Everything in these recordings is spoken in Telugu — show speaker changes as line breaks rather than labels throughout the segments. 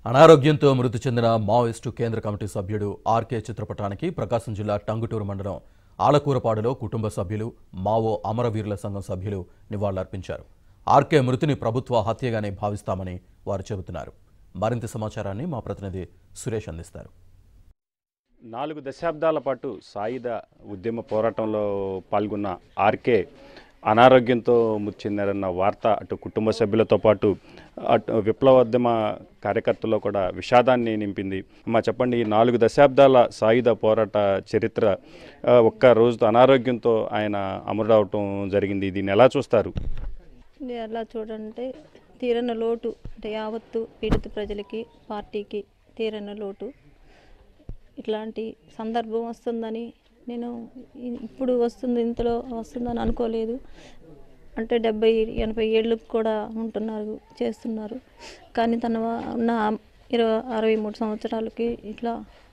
అనారోగ్యంతో మృతి చెందిన మావోయిస్టు కేంద్ర కమిటీ సభ్యుడు ఆర్కే చిత్రపటానికి ప్రకాశం జిల్లా టంగుటూరు మండలం ఆలకూరపాడులో కుటుంబ సభ్యులు మావో అమరవీరుల సంఘం సభ్యులు నివాళులర్పించారు ఆర్కే మృతిని ప్రభుత్వ హత్యగానే భావిస్తామని వారు చెబుతున్నారు మరింత సమాచారాన్ని మా ప్రతినిధి సురేష్ అందిస్తారు
నాలుగు దశాబ్దాల పాటు సాయుధ ఉద్యమ పోరాటంలో పాల్గొన్న ఆర్కే అనారోగ్యంతో మృతి చెందారన్న వార్త అటు కుటుంబ సభ్యులతో పాటు అటు విప్లవోద్యమ కార్యకర్తల్లో కూడా విషాదాన్ని నింపింది మా చెప్పండి ఈ నాలుగు దశాబ్దాల సాయుధ పోరాట చరిత్ర ఆ, ఒక్క రోజుతో అనారోగ్యంతో ఆయన అమరుడవటం జరిగింది దీన్ని ఎలా చూస్తారు
ఇది ఎలా చూడంటే తీరని లోటు అంటే యావత్తు పీడిత ప్రజలకి పార్టీకి తీరని లోటు ఇట్లాంటి సందర్భం వస్తుందని నేను ఇ- ఇప్పుడు వస్తుంది ఇంతలో వస్తుందని అనుకోలేదు అంటే డెబ్బై ఎనభై ఏళ్ళకు కూడా ఉంటున్నారు చేస్తున్నారు కానీ తన వ- ఉన్న ఇరవై అరవై మూడు సంవత్సరాలకి ఇట్లా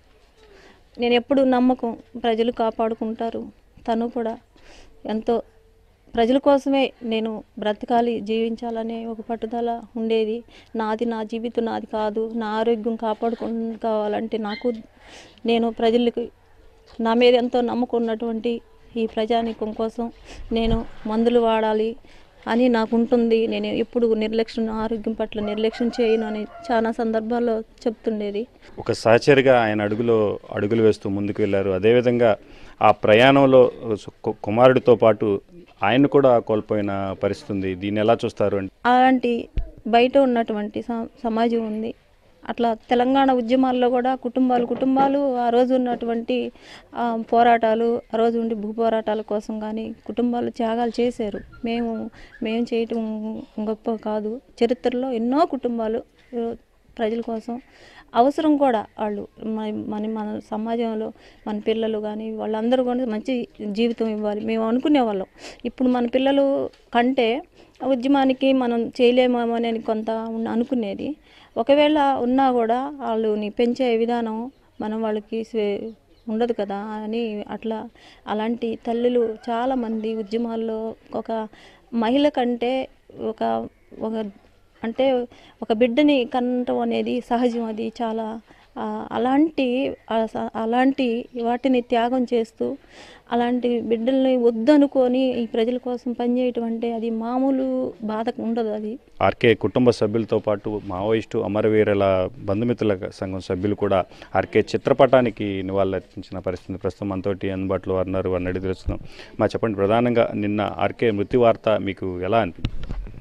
నేను ఎప్పుడు నమ్మకం ప్రజలు కాపాడుకుంటారు తను కూడా ఎంతో ప్రజల కోసమే నేను బ్రతకాలి జీవించాలనే ఒక పట్టుదల ఉండేది నాది నా జీవితం నాది కాదు నా ఆరోగ్యం కాపాడుకోవాలంటే నాకు నేను ప్రజలకి నా మీద ఎంతో నమ్మకం ఉన్నటువంటి ఈ ప్రజానీకం కోసం నేను మందులు వాడాలి అని నాకు ఉంటుంది నేను ఎప్పుడు నిర్లక్ష్యం ఆరోగ్యం పట్ల నిర్లక్ష్యం చేయను అని చాలా సందర్భాల్లో చెప్తుండేది
ఒక సహచరిగా ఆయన అడుగులో అడుగులు వేస్తూ ముందుకు వెళ్ళారు అదేవిధంగా ఆ ప్రయాణంలో కు- కుమారుడితో పాటు ఆయన కూడా కోల్పోయిన పరిస్థితి ఉంది దీన్ని ఎలా చూస్తారు అంటే
అలాంటి బయట ఉన్నటువంటి స- సమాజం ఉంది అట్లా తెలంగాణ ఉద్యమాల్లో కూడా కుటుంబాలు కుటుంబాలు ఆ రోజు ఉన్నటువంటి ఆ, పోరాటాలు ఆ రోజు ఉండి భూ పోరాటాల కోసం కానీ కుటుంబాలు త్యాగాలు చేశారు మేము మేము చేయటం గొప్ప కాదు చరిత్రలో ఎన్నో కుటుంబాలు ఆ, ప్రజల కోసం అవసరం కూడా వాళ్ళు మన మన మన సమాజంలో మన పిల్లలు కానీ వాళ్ళందరూ కూడా మంచి జీవితం ఇవ్వాలి మేము అనుకునే వాళ్ళం ఇప్పుడు మన పిల్లలు కంటే ఉద్యమానికి మనం చేయలేమేమో అని కొంత ఉన్న- అనుకునేది ఒకవేళ ఉన్నా కూడా వాళ్ళని పెంచే విధానం మనం వాళ్ళకి స్వే- ఉండదు కదా అని అట్లా అలాంటి తల్లులు చాలామంది ఉద్యమాల్లో ఒక మహిళ కంటే ఒక ఒక అంటే ఒక బిడ్డని కనటం అనేది సహజం అది చాలా ఆ, అలాంటి ఆ స- అలాంటి వాటిని త్యాగం చేస్తూ అలాంటి బిడ్డల్ని వద్దనుకొని ఈ ప్రజల కోసం పనిచేయటం అంటే అది మామూలు బాధ ఉండదు అది
ఆర్కే కుటుంబ సభ్యులతో పాటు మావోయిస్టు అమరవీరుల బంధుమిత్రుల సంఘం సభ్యులు కూడా ఆర్కే చిత్రపటానికి నివాళులర్పించిన పరిస్థితి ప్రస్తుతం మనతోటి అందుబాటులో ఉన్నారు వారిని అడిగి తెలుస్తున్నాం మా చెప్పండి ప్రధానంగా నిన్న ఆర్కే మృతి వార్త మీకు ఎలా అనిపించింది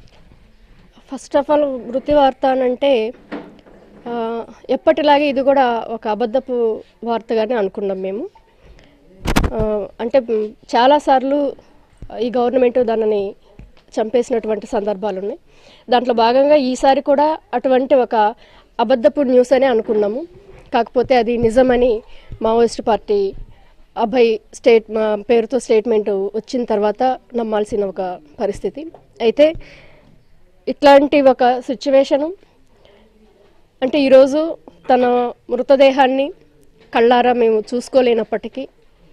ఫస్ట్ ఆఫ్ ఆల్ వృత్తి వార్త అని అంటే ఆ, ఎప్పటిలాగే ఇది కూడా ఒక అబద్ధపు వార్తగానే అనుకున్నాం మేము ఆ, అంటే మ్, చాలాసార్లు ఈ గవర్నమెంట్ దానిని చంపేసినటువంటి సందర్భాలు ఉన్నాయి దాంట్లో భాగంగా ఈసారి కూడా అటువంటి ఒక అబద్ధపు న్యూస్ అనే అనుకున్నాము కాకపోతే అది నిజమని మావోయిస్ట్ పార్టీ అభయ్ స్టేట్ మా పేరుతో స్టేట్మెంట్ వచ్చిన తర్వాత నమ్మాల్సిన ఒక పరిస్థితి అయితే ఇట్లాంటి ఒక సిచ్యువేషను అంటే ఈరోజు తన మృతదేహాన్ని కళ్ళారా మేము చూసుకోలేనప్పటికీ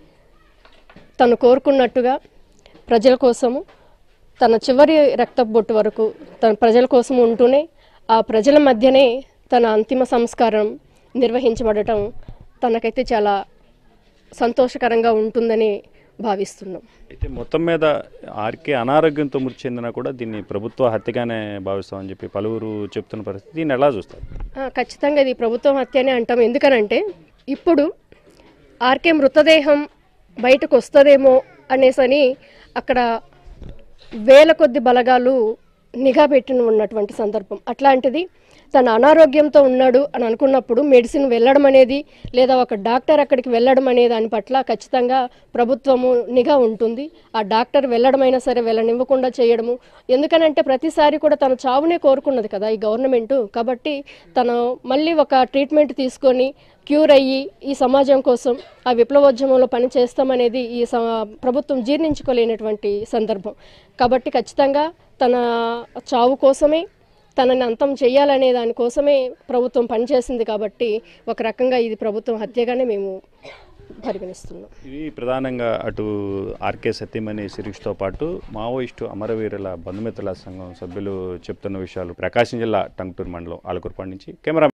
తను కోరుకున్నట్టుగా ప్రజల కోసము తన చివరి రక్తపు బొట్టు వరకు తన ప్రజల కోసం ఉంటూనే ఆ ప్రజల మధ్యనే తన అంతిమ సంస్కారం నిర్వహించబడటం తనకైతే చాలా సంతోషకరంగా ఉంటుందని భావిస్తున్నాం
అయితే మొత్తం మీద ఆర్కే అనారోగ్యంతో మృతి చెందినా కూడా దీన్ని ప్రభుత్వ హత్యగానే భావిస్తామని చెప్పి పలువురు చెప్తున్న పరిస్థితి దీన్ని ఎలా చూస్తారు
ఆ, ఖచ్చితంగా ఇది ప్రభుత్వం హత్యనే అంటాం ఎందుకనంటే ఇప్పుడు ఆర్కే మృతదేహం బయటకు వస్తుందేమో అనేసని అక్కడ వేల కొద్ది బలగాలు నిఘా పెట్టిన ఉన్నటువంటి సందర్భం అట్లాంటిది తన అనారోగ్యంతో ఉన్నాడు అని అనుకున్నప్పుడు మెడిసిన్ వెళ్ళడం అనేది లేదా ఒక డాక్టర్ అక్కడికి వెళ్ళడం అనే దాని పట్ల ఖచ్చితంగా ప్రభుత్వము నిఘా ఉంటుంది ఆ డాక్టర్ వెళ్ళడమైనా సరే వెళ్ళనివ్వకుండా చేయడము ఎందుకనంటే ప్రతిసారి కూడా తన చావునే కోరుకున్నది కదా ఈ గవర్నమెంట్ కాబట్టి తను మళ్ళీ ఒక ట్రీట్మెంట్ తీసుకొని క్యూర్ అయ్యి ఈ సమాజం కోసం ఆ విప్లవోద్యమంలో పని చేస్తామనేది ఈ స ప్రభుత్వం జీర్ణించుకోలేనటువంటి సందర్భం కాబట్టి ఖచ్చితంగా తన చావు కోసమే తనని అంతం చేయాలనే దానికోసమే ప్రభుత్వం పనిచేసింది కాబట్టి ఒక రకంగా ఇది ప్రభుత్వం హత్యగానే మేము పరిగణిస్తున్నాం
ఇది ప్రధానంగా అటు ఆర్కే సత్యమణి శిరీష్తో పాటు మావోయిస్టు అమరవీరుల బంధుమిత్రుల సంఘం సభ్యులు చెప్తున్న విషయాలు ప్రకాశం జిల్లా టంగుటూరు మండలం ఆలకూరుపాడు నుంచి కెమెరా